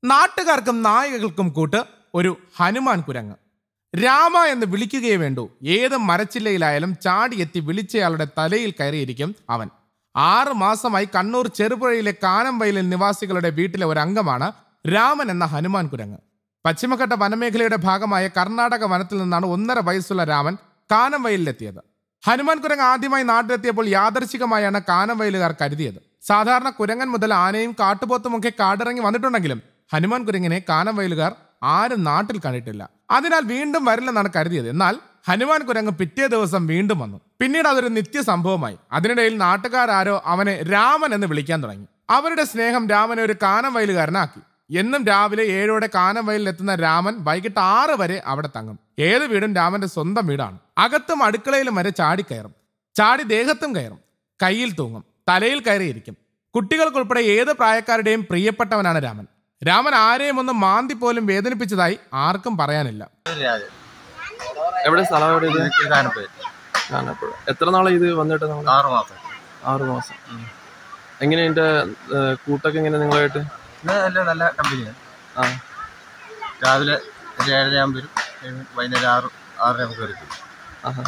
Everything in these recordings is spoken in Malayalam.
നാട്ടുകാർക്കും നായകൾക്കും കൂട്ട് ഒരു ഹനുമാൻ കുരങ്ങ് രാമ എന്ന് വിളിക്കുകയേ വേണ്ടൂ ഏത് മരച്ചില്ലയിലായാലും ചാടിയെത്തി വിളിച്ചയാളുടെ തലയിൽ കയറിയിരിക്കും അവൻ ആറ് മാസമായി കണ്ണൂർ ചെറുപുഴയിലെ കാനംവയലിൽ നിവാസികളുടെ വീട്ടിലെ ഒരു അംഗമാണ് രാമൻ എന്ന ഹനുമാൻ കുരങ്ങ് പശ്ചിമഘട്ട വനമേഖലയുടെ ഭാഗമായ കർണാടക വനത്തിൽ നിന്നാണ് ഒന്നര വയസ്സുള്ള രാമൻ കാനംവയലിലെത്തിയത് ഹനുമാൻ കുരങ്ങ് ആദ്യമായി നാട്ടിലെത്തിയപ്പോൾ യാദർശികമായാണ് കാനംവയലുകാർ കരുതിയത് സാധാരണ കുരങ്ങൻ മുതൽ ആനയും കാട്ടുപോത്തുമൊക്കെ കാടിറങ്ങി വന്നിട്ടുണ്ടെങ്കിലും ഹനുമാൻ കുരങ്ങിനെ കാനംവയലുകാർ ആരും നാട്ടിൽ കണ്ടിട്ടില്ല അതിനാൽ വീണ്ടും വരില്ലെന്നാണ് കരുതിയത് എന്നാൽ ഹനുമാൻ കുരങ്ങ് പിറ്റേ ദിവസം വീണ്ടും വന്നു പിന്നീട് അതൊരു നിത്യ സംഭവമായി അതിനിടയിൽ നാട്ടുകാരാരോ അവനെ രാമൻ എന്ന് വിളിക്കാൻ തുടങ്ങി അവരുടെ സ്നേഹം രാമനെ ഒരു കാനംവയലുകാരനാക്കി എന്നും രാവിലെ ഏഴോടെ കാനംവയലിൽ എത്തുന്ന രാമൻ വൈകിട്ട് ആറ് വരെ അവിടെ തങ്ങും ഏത് വീടും രാമന്റെ സ്വന്തം വീടാണ് അകത്തും അടുക്കളയിലും വരെ ചാടിക്കയറും ചാടി ദേഹത്തും കയറും കയ്യിൽ തൂങ്ങും തലയിൽ കയറിയിരിക്കും കുട്ടികൾക്കുൾപ്പെടെ ഏത് പ്രായക്കാരുടെയും പ്രിയപ്പെട്ടവനാണ് രാമൻ രാമൻ ആരെയും ഒന്ന് മാന്തി പോലും വേദനിപ്പിച്ചതായി ആർക്കും പറയാനില്ല രാജൻ എവിടെ സ്ഥലം എവിടെ ഇത് എനിക്ക് കാനപ്പേര് കാനപ്പുഴ എത്ര നാളെ ഇത് വന്നിട്ട് നമ്മൾ ആറ് മാസം ആറ് മാസം എങ്ങനെ ഇതിന്റെ ഏഹ്, കൂട്ടൊക്കെ എങ്ങനെ നിങ്ങളായിട്ട് ഇത് നല്ല നല്ല കമ്പനിയാണ് ആ രാവിലെ ഒരു ഏഴര ആകുമ്പോൾ വരും ഏഴ് വൈകുന്നേരം ആറ് ആറര നമുക്ക് വരും ആഹാ.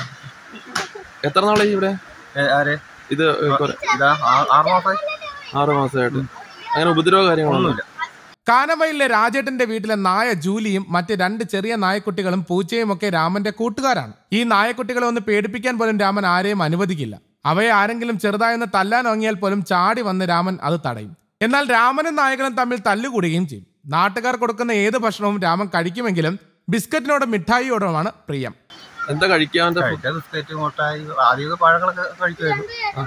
എത്ര നാളായി ഇവിടെ ആരെ ഇത് ഏഹ്, കുറെ- ഇതാ ആ- ആറ് മാസമായി ആറ് മാസമായിട്ട് അങ്ങനെ ഉപദ്രവ കാര്യങ്ങളൊന്നും ഒന്നുമില്ല കാനവയിലെ രാജേട്ടന്റെ വീട്ടിലെ നായ ജൂലിയും മറ്റ് രണ്ട് ചെറിയ നായക്കുട്ടികളും പൂച്ചയും ഒക്കെ രാമന്റെ കൂട്ടുകാരാണ് ഈ നായക്കുട്ടികളെ ഒന്ന് പേടിപ്പിക്കാൻ പോലും രാമൻ ആരെയും അനുവദിക്കില്ല അവയെ ആരെങ്കിലും ചെറുതായൊന്ന് തല്ലാൻ ഒങ്ങിയാൽ പോലും ചാടി വന്ന് രാമൻ അത് തടയും എന്നാൽ രാമനും നായകനും തമ്മിൽ തല്ലുകൂടുകയും ചെയ്യും നാട്ടുകാർ കൊടുക്കുന്ന ഏത് ഭക്ഷണവും രാമൻ കഴിക്കുമെങ്കിലും ബിസ്ക്കറ്റിനോടും മിഠായിയോടുമാണ് പ്രിയം എന്താ കഴിക്കാൻ കഴിക്കാൻ ബിസ്ക്കറ്റ് മുട്ടായി ആദ്യമൊക്കെ പഴങ്ങളൊക്കെ കഴിക്കുമായിരുന്നു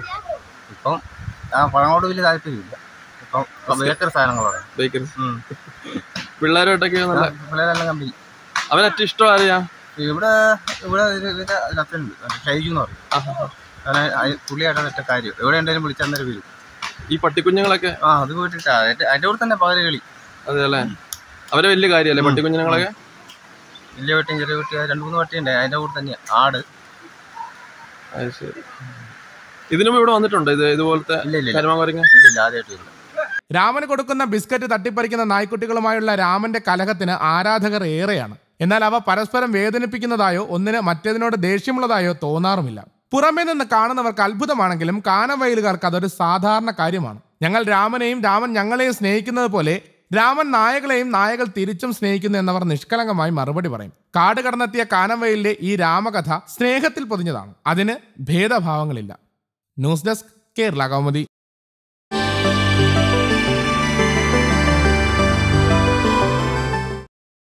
ഇപ്പം ആ പഴങ്ങളോട് വലിയ താല്പര്യമില്ല ഇപ്പം ബേക്കറി സാധനങ്ങളോടെ ബേക്കറി ഉം. പിള്ളേരുമായിട്ടൊക്കെ നല്ല പിള്ളേരെല്ലാം കമ്പനി അവൻ ഏറ്റവും ഇഷ്ടം ആരെയാ ഇവിടെ ഇവിടെ ഒരു ഇതിന്റെ അച്ഛനുണ്ട് ഷൈജു എന്ന് പറയും അങ്ങനെ അയ- പുള്ളിയായിട്ടാണ് ഒറ്റ കാര്യം എവിടെ ഉണ്ടെങ്കിലും വിളിച്ചന്നേരം വരും ഈ പട്ടിക്കുഞ്ഞുങ്ങളൊക്കെ ആ അത് പോയിട്ടിട്ടാ അതിന്റെ അതിന്റെ കൂടെ തന്നെ പകല് കളി അതെ അല്ലേ അവരെ വലിയ കാര്യമല്ലേ പട്ടിക്കുഞ്ഞുങ്ങളൊക്കെ വലിയ വെട്ടിയും ചെറിയ വെട്ടിയും രണ്ട് മൂന്ന് വെട്ടിയുണ്ട് അതിന്റെ കൂടെ തന്നെ ആട് അത് ശരി ഇതിനും ഇവിടെ വന്നിട്ടുണ്ട് ഇത് ഇതുപോലത്തെ ഇല്ല ഇല്ല ഇല്ല കരുമാങ്ങോരങ്ങ ഇല്ല ഇല്ല ആദ്യമായിട്ട് വരും രാമന് കൊടുക്കുന്ന ബിസ്ക്കറ്റ് തട്ടിപ്പറിക്കുന്ന നായ്ക്കുട്ടികളുമായുള്ള രാമന്റെ കലഹത്തിന് ആരാധകർ ഏറെയാണ് എന്നാൽ അവ പരസ്പരം വേദനിപ്പിക്കുന്നതായോ ഒന്നിന് മറ്റേതിനോട് ദേഷ്യമുള്ളതായോ തോന്നാറുമില്ല പുറമേ നിന്ന് കാണുന്നവർക്ക് അത്ഭുതമാണെങ്കിലും കാനവയലുകാർക്ക് അതൊരു സാധാരണ കാര്യമാണ് ഞങ്ങൾ രാമനെയും രാമൻ ഞങ്ങളെയും സ്നേഹിക്കുന്നത് പോലെ രാമൻ നായകളെയും നായകൾ തിരിച്ചും സ്നേഹിക്കുന്നു എന്നവർ നിഷ്കളങ്കമായി മറുപടി പറയും കാട് കടന്നെത്തിയ കാനവയലിലെ ഈ രാമകഥ സ്നേഹത്തിൽ പൊതിഞ്ഞതാണ് അതിന് ഭേദഭാവങ്ങളില്ല ന്യൂസ് ഡെസ്ക് കേരള കൗമുദി